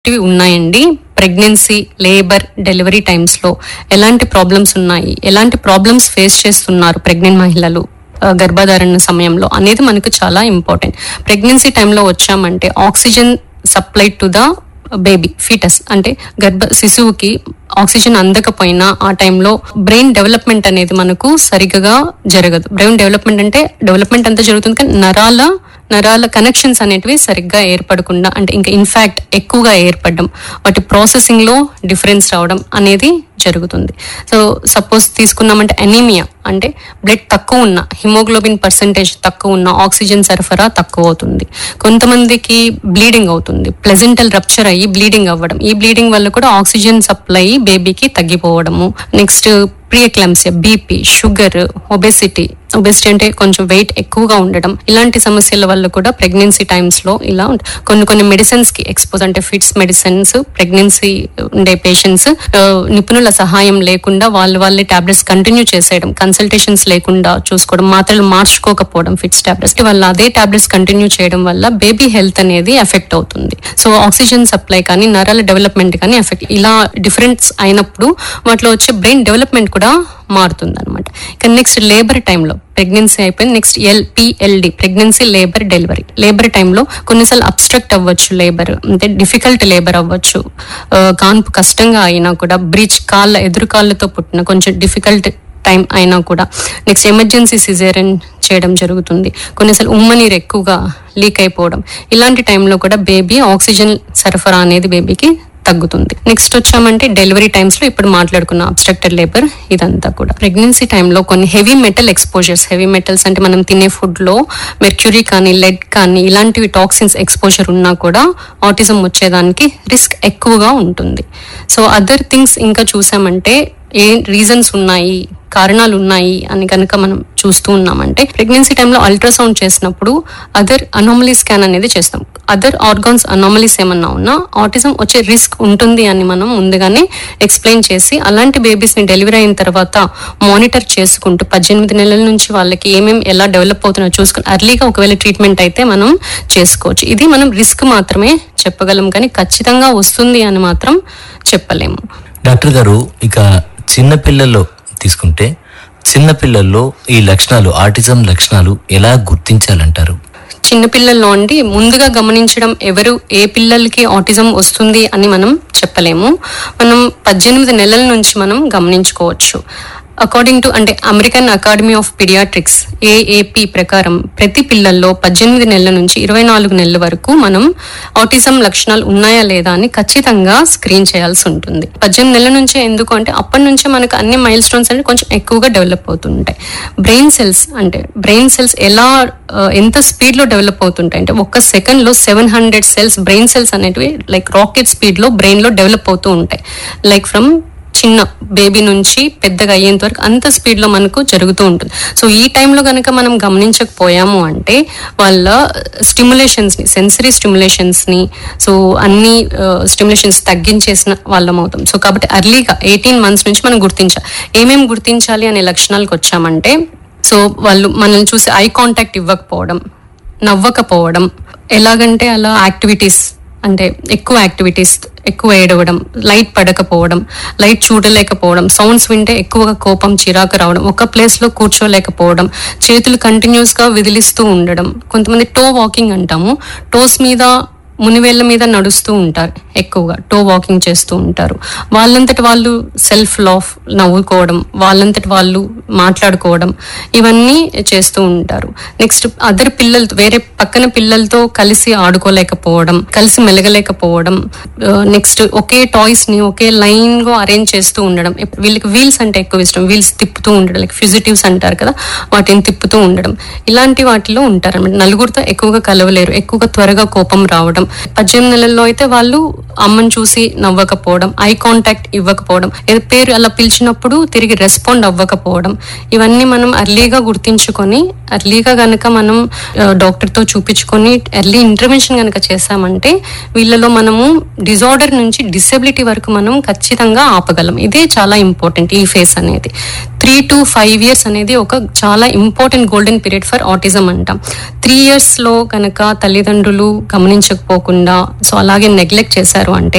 ఇవి ఉన్నాయండి pregnancy labour delivery times లో ఎలాంటి ప్రాబ్లమ్స్ ఉన్నాయి ఎలాంటి ప్రాబ్లమ్స్ ఫేస్ చేస్తున్నారు ప్రెగ్నెంట్ మహిళలు ఆ, గర్భధారణ సమయంలో అనేది మనకు చాలా ఇంపార్టెంట్ ప్రెగ్నెన్సీ టైంలో వచ్చామంటే oxygen supply to the baby foetus అంటే గర్భ శిశువుకి ఆక్సిజన్ అందకపోయినా ఆ టైంలో బ్రెయిన్ డెవలప్మెంట్ అనేది మనకు సరిగ్గా జరగదు బ్రెయిన్ డెవలప్మెంట్ అంటే డెవలప్మెంట్ అంతా జరుగుతుంది కానీ నరాల నరాల కనెక్షన్స్ అనేటివి సరిగ్గా ఏర్పడకుండా అంటే ఇంకా ఇన్ఫాక్ట్ ఎక్కువగా ఏర్పడడం వాటి ప్రాసెసింగ్ లో డిఫరెన్స్ రావడం అనేది జరుగుతుంది సో సపోజ్ తీసుకున్నామంటే అనీమియా అంటే బ్లడ్ తక్కువ ఉన్న హిమోగ్లోబిన్ పర్సంటేజ్ తక్కువ ఉన్న ఆక్సిజన్ సరఫరా తక్కువ అవుతుంది కొంతమందికి బ్లీడింగ్ అవుతుంది ప్లెజెంటల్ రప్చర్ అయ్యి బ్లీడింగ్ అవ్వడం ఈ బ్లీడింగ్ వల్ల కూడా ఆక్సిజన్ సప్లై బేబీకి తగ్గిపోవడము next preeclampsia BP sugar obesity obesity అంటే కొంచెం వెయిట్ ఎక్కువగా ఉండడం ఇలాంటి సమస్యల వల్ల కూడా ప్రెగ్నెన్సీ టైమ్స్ లో ఇలా ఉంట- కొన్ని కొన్ని మెడిసిన్స్ కి ఎక్స్పోజ్ అంటే ఫిట్స్ మెడిసిన్స్ ప్రెగ్నెన్సీ ఉండే పేషెంట్స్ నిపుణుల సహాయం లేకుండా వాళ్ళు వాళ్ళే టాబ్లెట్స్ కంటిన్యూ చేసేయడం కన్సల్టేషన్స్ లేకుండా చూసుకోవడం మాత్రలు మార్చుకోకపోవడం ఫిట్స్ టాబ్లెట్స్ వల్ల అదే టాబ్లెట్స్ కంటిన్యూ చేయడం వల్ల బేబీ హెల్త్ అనేది ఎఫెక్ట్ అవుతుంది సో ఆక్సిజన్ సప్లై కానీ నరాల డెవలప్మెంట్ కానీ ఎఫెక్ట్ ఇలా డిఫరెన్స్ అయినప్పుడు వాటిలో వచ్చే బ్రెయిన్ డెవలప్మెంట్ కూడా మారుతుంది అనమాట ఇక నెక్స్ట్ లేబర్ టైంలో ప్రెగ్నెన్సీ అయిపోయింది నెక్స్ట్ ఎల్పిఎల్డి ప్రెగ్నెన్సీ లేబర్ డెలివరీ లేబర్ టైంలో కొన్నిసార్లు అబ్స్ట్రక్ట్ అవ్వచ్చు లేబర్ అంటే డిఫికల్ట్ లేబర్ అవ్వచ్చు ఆ, కాన్పు కష్టంగా అయినా కూడా బ్రిడ్జ్ కాళ్ళ ఎదురు కాళ్ళతో పుట్టిన కొంచెం డిఫికల్ట్ టైం అయినా కూడా నెక్స్ట్ ఎమర్జెన్సీ సిజేరియన్ చేయడం జరుగుతుంది కొన్నిసార్లు ఉమ్మనీరు ఎక్కువగా లీక్ అయిపోవడం ఇలాంటి టైంలో కూడా బేబీ ఆక్సిజన్ సరఫరా అనేది బేబీకి తగ్గుతుంది నెక్స్ట్ వచ్చామంటే డెలివరీ టైమ్స్ లో ఇప్పుడు మాట్లాడుకున్న అబ్స్ట్రక్టెడ్ లేబర్ ఇదంతా కూడా ప్రెగ్నెన్సీ టైంలో కొన్ని heavy metal exposures heavy metals అంటే మనం తినే ఫుడ్ లో మెర్క్యూరీ కానీ లెడ్ కానీ ఇలాంటివి టాక్సిన్స్ ఎక్స్పోజర్ ఉన్నా కూడా ఆటిజం వచ్చేదానికి రిస్క్ ఎక్కువగా ఉంటుంది సో అదర్ థింగ్స్ ఇంకా చూసామంటే ఏ రీజన్స్ ఉన్నాయి కారణాలు ఉన్నాయి అని కనుక మనం చూస్తూ ఉన్నామంటే ప్రెగ్నెన్సీ టైంలో అల్ట్రాసౌండ్ చేసినప్పుడు అదర్ అనామలీ స్కాన్ అనేది చేస్తాం అదర్ ఆర్గాన్స్ అనామలీస్ ఏమన్నా ఉన్నా ఆటిజం వచ్చే రిస్క్ ఉంటుంది అని మనం ముందుగానే ఎక్స్ప్లెయిన్ చేసి అలాంటి బేబీస్ ని డెలివరీ అయిన తర్వాత మానిటర్ చేసుకుంటూ పద్దెనిమిది నెలల నుంచి వాళ్ళకి ఏమేమి ఎలా డెవలప్ అవుతున్నాయో చూసుకుని అర్లీగా ఒకవేళ ట్రీట్మెంట్ అయితే మనం చేసుకోవచ్చు ఇది మనం రిస్క్ మాత్రమే చెప్పగలం కానీ ఖచ్చితంగా వస్తుంది అని మాత్రం చెప్పలేము డాక్టర్ గారు ఇక చిన్న పిల్లల్లో తీసుకుంటే చిన్న పిల్లల్లో ఈ లక్షణాలు ఆటిజం లక్షణాలు ఎలా గుర్తించాలంటారు చిన్నపిల్లల్లో అండి ముందుగా గమనించడం ఎవరు ఏ పిల్లలకి ఆటిజం వస్తుంది అని మనం చెప్పలేము మనం పద్దెనిమిది నెలల నుంచి మనం గమనించుకోవచ్చు అకార్డింగ్ టు అంటే American Academy of pediatrics AAP ప్రకారం ప్రతి పిల్లల్లో పద్దెనిమిది నెలల నుంచి ఇరవై నాలుగు నెలల వరకు మనం ఆటిజం లక్షణాలు ఉన్నాయా లేదా అని ఖచ్చితంగా స్క్రీన్ చేయాల్సి ఉంటుంది పద్దెనిమిది నెలల నుంచే ఎందుకు అంటే అప్పటి నుంచే మనకు అన్ని మైల్ స్టోన్స్ అనేవి కొంచెం ఎక్కువగా డెవలప్ అవుతుంటాయి బ్రెయిన్ సెల్స్ అంటే బ్రెయిన్ సెల్స్ ఎలా ఆ, ఎంత స్పీడ్ లో డెవలప్ అవుతుంటాయి అంటే ఒక్క సెకండ్ లో seven hundred cells brain cells అనేటివి లైక్ రాకెట్ స్పీడ్ లో బ్రెయిన్ లో డెవలప్ అవుతూ ఉంటాయి లైక్ ఫ్రమ్ చిన్న బేబీ నుంచి పెద్దగా అయ్యేంత వరకు అంత స్పీడ్ లో మనకు జరుగుతూ ఉంటుంది సో ఈ టైంలో కనుక మనం గమనించకపోయాము అంటే వాళ్ళ స్టిమ్యులేషన్స్ ని సెన్సరీ స్టిమ్యులేషన్స్ ని సో అన్ని స్టిమ్యులేషన్స్ తగ్గించేసిన వాళ్ళం అవుతాం సో కాబట్టి అర్లీగా ఎయిటీన్ మంత్స్ నుంచి మనం గుర్తించాలి ఏమేమి గుర్తించాలి అనే లక్షణాలకు వచ్చామంటే సో వాళ్ళు మనల్ని చూసి ఐ కాంటాక్ట్ ఇవ్వకపోవడం నవ్వకపోవడం ఎలాగంటే అలా యాక్టివిటీస్ అంటే ఎక్కువ యాక్టివిటీస్ ఎక్కువ ఏడవడం లైట్ పడకపోవడం లైట్ చూడలేకపోవడం సౌండ్స్ వింటే ఎక్కువగా కోపం చిరాకు రావడం ఒక ప్లేస్ లో కూర్చోలేకపోవడం చేతులు కంటిన్యూస్ గా విదిలిస్తూ ఉండడం కొంతమంది టో వాకింగ్ అంటాము టోస్ మీద మునివేళ్ల మీద నడుస్తూ ఉంటారు ఎక్కువగా టో వాకింగ్ చేస్తూ ఉంటారు వాళ్ళంతటి వాళ్ళు సెల్ఫ్ లాఫ్ నవ్వుకోవడం వాళ్ళంతటి వాళ్ళు మాట్లాడుకోవడం ఇవన్నీ చేస్తూ ఉంటారు నెక్స్ట్ అదర్ పిల్లలతో వేరే పక్కన పిల్లలతో కలిసి ఆడుకోలేకపోవడం కలిసి మెలగలేకపోవడం నెక్స్ట్ ఒకే టాయ్స్ ని ఒకే లైన్ గా అరేంజ్ చేస్తూ ఉండడం ఇప్పుడు వీళ్ళకి వీల్స్ అంటే ఎక్కువ ఇష్టం వీల్స్ తిప్పుతూ ఉండడం లైక్ ఫ్యూజిటివ్స్ అంటారు కదా వాటిని తిప్పుతూ ఉండడం ఇలాంటి వాటిలో ఉంటారు అనమాట నలుగురితో ఎక్కువగా కలవలేరు ఎక్కువగా త్వరగా కోపం రావడం పద్దెనిమిది నెలల్లో అయితే వాళ్ళు అమ్మని చూసి నవ్వకపోవడం ఐ కాంటాక్ట్ ఇవ్వకపోవడం ఏదో పేరు అలా పిలిచినప్పుడు తిరిగి రెస్పాండ్ అవ్వకపోవడం ఇవన్నీ మనం అర్లీగా గుర్తించుకొని అర్లీగా గనక మనం డాక్టర్ తో చూపించుకొని ఎర్లీ ఇంటర్వెన్షన్ గనక చేసామంటే వీళ్ళలో మనము డిజార్డర్ నుంచి డిసెబిలిటీ వరకు మనం ఖచ్చితంగా ఆపగలం ఇదే చాలా ఇంపార్టెంట్ ఈ ఫేస్ అనేది త్రీ టు ఫైవ్ ఇయర్స్ అనేది ఒక చాలా important golden period for autism అంటాం త్రీ ఇయర్స్ లో కనుక తల్లిదండ్రులు గమనించకపోకుండా సో అలాగే నెగ్లెక్ట్ చేశారు అంటే